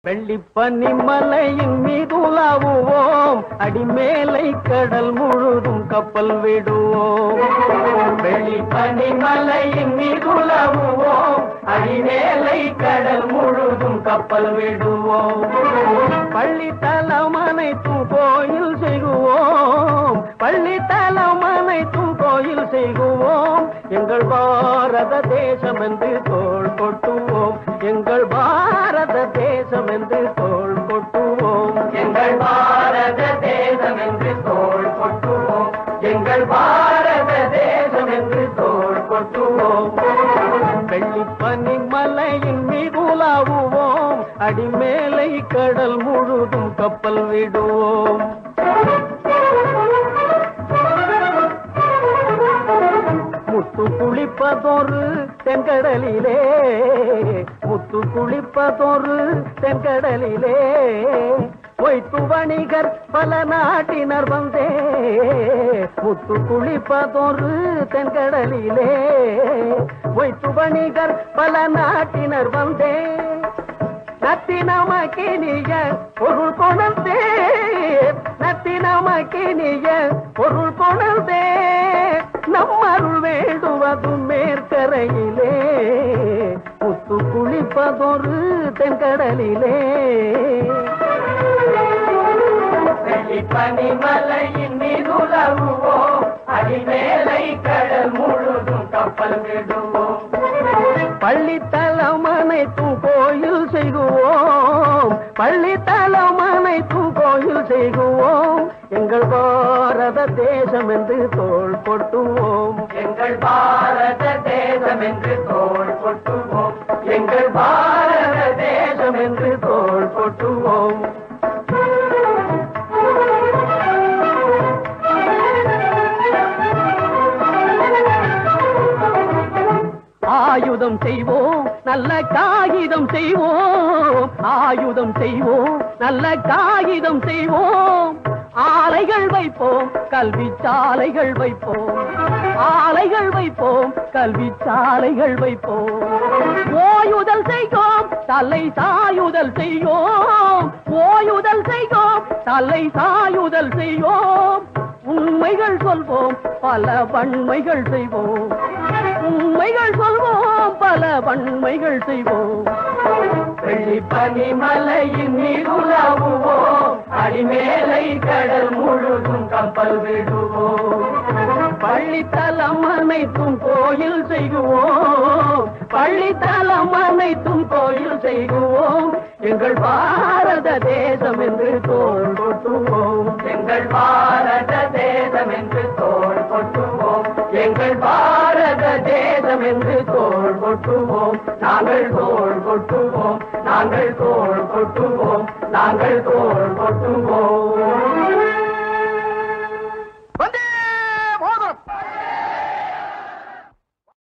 வெள்ளிப்பனி மலையின் மீது உலாவுவோம் அடிமேலை கடல் முழுதும் கப்பல் விடுவோம் வெள்ளிப்பனி மலையின் மீது உலாவுவோம் அடிமேலை கடல் முழுதும் கப்பல் விடுவோம் பள்ளி தலம் அனைத்தும் கோயில் செய்குவோம் பள்ளி தலம் அனைத்தும் கோயில் செய்குவோம் எங்கள் பாரத தேசம் என்று தோள் கொட்டுவோம் எங்கள் பாரத தேசம் என்று தோள் கொட்டுவோம் எங்கள் பாரத தேசம் என்று தோள் கொட்டுவோம் எங்கள் பாரத தேசம் என்று தோள் கொட்டுவோம் வெள்ளிப்பனி மலையின் மீது உலாவுவோம் அடிமேலை கடல் முழுதும் கப்பல் விடுவோம் முத்து குளிப்பதொரு தென்கடலிலே முத்து குளிப்பதொரு தென்கடலிலே பொய்த்து வணிகர் பல நாட்டினர் வந்தே முத்து குளிப்பதொரு தென்கடலிலே பொய்த்து வணிகர் பல நாட்டினர் வந்தே நத்தினமக்கினிய பொருள் கொணர்ந்தே நத்தினமக்கினிய பொருள் கொணர்ந்தே நம்மருள் வேண்டுவதும் மேற்கரையிலே முத்து குளிப்பதொரு தென்கடலிலே பனிமலையின் மீது உலவுவோம் அடிமேலை கடல் முழுதும் கப்பல் விடுவோம் பள்ளித்தலம் அனைத்தும் கோயில் செய்குவோம் பள்ளித்தலம் அனைத்தும் கோயில் செய்குவோம் எங்கள் பாரத தேசம் என்று தோள் கொட்டுவோம் எங்கள் பாரத தேசம் என்று தோள் கொட்டுவோம் எங்கள் பாரத தேசம் என்று தோள் கொட்டுவோம் ஆயுதம் செய்வோம் நல்ல காகிதம் செய்வோம் ஆயுதம் செய்வோம் நல்ல காகிதம் செய்வோம் ஆலைகள் வைப்போம் கல்வி சாலைகள் வைப்போம் ஆலைகள் வைப்போம் கல்வி சாலைகள் வைப்போம் ஓயுதல் செய்வோம் தலை சாயுதல் செய்வோம் ஓயுதல் செய்வோம் தலை சாயுதல் செய்வோம் உண்மைகள் சொல்வோம் பல வன்மைகள் செய்வோம் உண்மைகள் சொல்வோம் பல வன்மைகள் செய்வோம் வெள்ளிப்பனி மலையின் மீதுலாவுவோம் அடிமேலை கடல் முழுதும் கப்பல் விடுவோம் பள்ளித்தலம் அனைத்தும் கோயில் செய்குவோம் பள்ளித்தலம் அனைத்தும் கோயில் செய்குவோம் எங்கள் பாரத தேசம் என்று தோள் கொட்டுவோம் எங்கள் பாரத தேசம் என்று தோள் கொட்டுவோம் எங்கள் பாரத தேசம் என்று தோள் கொட்டுவோம் நாங்கள் தோள் கொட்டுவோம் நாங்கள் தோள் கொட்டுவோம் நாங்கள் தோள் கொட்டுவோம்